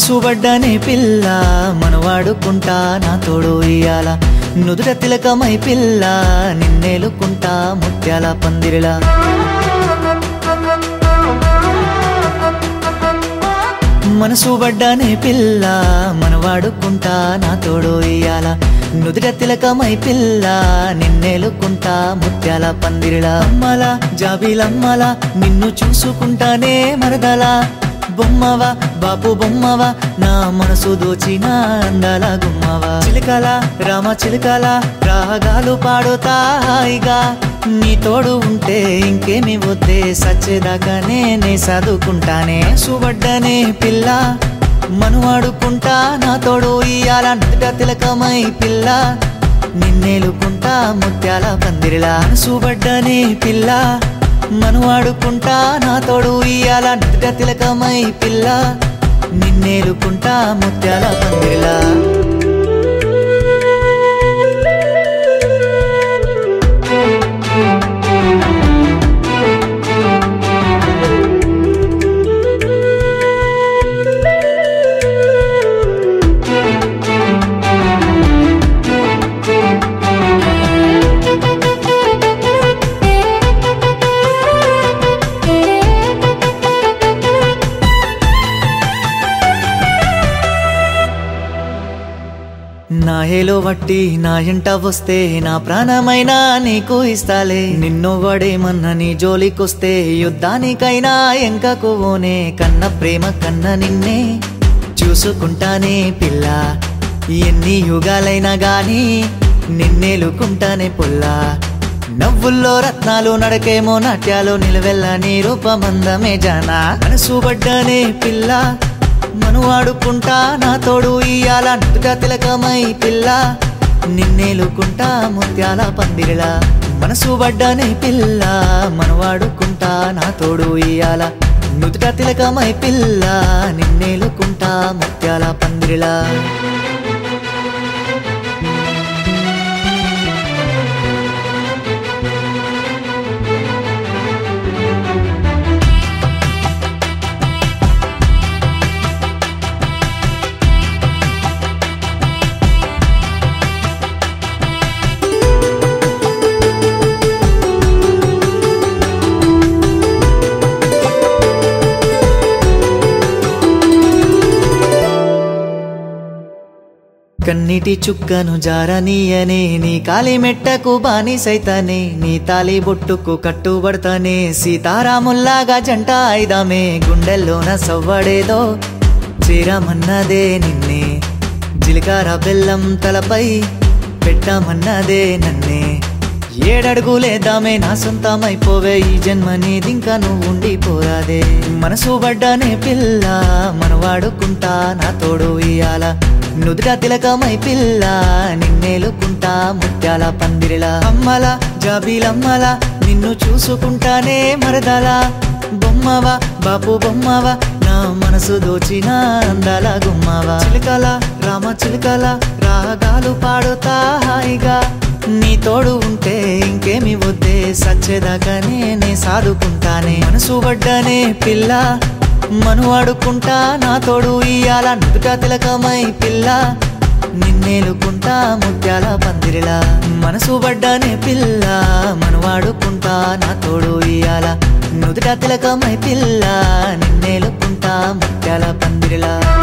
మనసు పడ్డనే పిల్ల మనవాడుకుంటా నా తోడు ఇయ్యాల నుదుట తిలకమై పిల్ల నిన్నేలుకుంటా ముత్యాల పందిరిలా మనసు పడ్డానే పిల్ల మనవాడుకుంటా నా తోడు ఇయ్యాల నుదుట తిలకమై పిల్ల నిన్నేలుకుంటా ముత్యాల పందిరిలా అమ్మల జాబిలమ్మల నిన్ను చూసుకుంటానే మరదలా బొమ్మవా బాపు బొమ్మవా నా మనసు దోచిన అందాల గుమ్మవా చిలకల రామ చిలకల రాగాలు పాడుతా హాయిగా నీ తోడు ఉంటే ఇంకేమి వద్దే సచ్చేదాకా నేనే చదువుకుంటానే సుబడ్డనే పిల్ల మనువాడుకుంటా నా తోడు ఇయ్యాల నదుట తిలకమై పిల్ల నిన్నేలుకుంటా ముత్యాల పందిరిలా సుబడ్డనే పిల్ల మనువాడుకుంటా నా తోడు ఇయ్యాల నదుట తిలకమై పిల్ల నిన్నేలుకుంటా ముత్యాల పందిరిలా నా ఏలో వట్టి నా ఎంట వస్తే నా ప్రాణమైనా నీకు ఇస్తాలే నిన్ను వడేమన్న నీ జోలికొస్తే యుద్ధానికైనా ఎంకకు ఓనే కన్న ప్రేమ కన్న నిన్నే చూసుకుంటానే పిల్ల ఎన్ని యుగాలైనా గాని నిన్నేలుకుంటానే పుల్లా నవ్వుల్లో రత్నాలు నడకేమో నాట్యాలు నిలవెల్ల నీ రూపమందమే జానా మనసు పడ్డానే పిల్ల మనువాడుకుంటా నా తోడు ఇయ్యాల నుదుట తిలకమై పిల్ల నిన్నేలుకుంటా ముత్యాల పందిరిలా మనసు పడ్డానే పిల్ల మనవాడుకుంటా నా తోడు ఇయ్యాల నుదుట తిలకమై పిల్ల నిన్నేలుకుంటా ముత్యాల పందిరిలా కన్నీటి చుక్కను జారనీయనే నీ కాలి మెట్టకు బానిసైతానే నీ తాలి బొట్టుకు కట్టుబడతానే సీతారాముల్లాగా జంట ఐదామే గుండెల్లోన సవ్వడేదో చేరమన్నదే నిన్నే జిలకార బెల్లం తలపై పెట్టమన్నదే నన్నే ఏడడుగులేదామే నా సొంతమైపోవే ఈ జన్మ నీదింకా నువ్వు ఉండిపోరాదే మనసు పడ్డానే పిల్ల మనవాడుకుంటా నా తోడు ఇయ్యాల నుదుట తిలకమై పిల్ల నిన్నేలుకుంటా ముత్యాల పందిరిలా అమ్మల జాబీలమ్మల నిన్ను చూసుకుంటానే మరదలా బొమ్మవా బాపు బొమ్మవా నా మనసు దోచిన అందాల గుమ్మవా చిలకల రామ చిలకల రాగాలు పాడుతా హాయిగా నీ తోడు ఉంటే ఇంకేమి వద్దే సచ్చేదాకా నేనే సాదుకుంటానే మనసు పడ్డానే పిల్ల మనువాడుకుంటా నా తోడు ఇయ్యాల నుదుట తిలకమై పిల్ల నిన్నేలుకుంటా ముత్యాల పందిరిలా మనసు పడ్డానే పిల్ల మనవాడుకుంటా నా తోడు ఇయ్యాల నుదుట తిలకమై పిల్ల నిన్నేలుకుంటా ముత్యాల పందిరిలా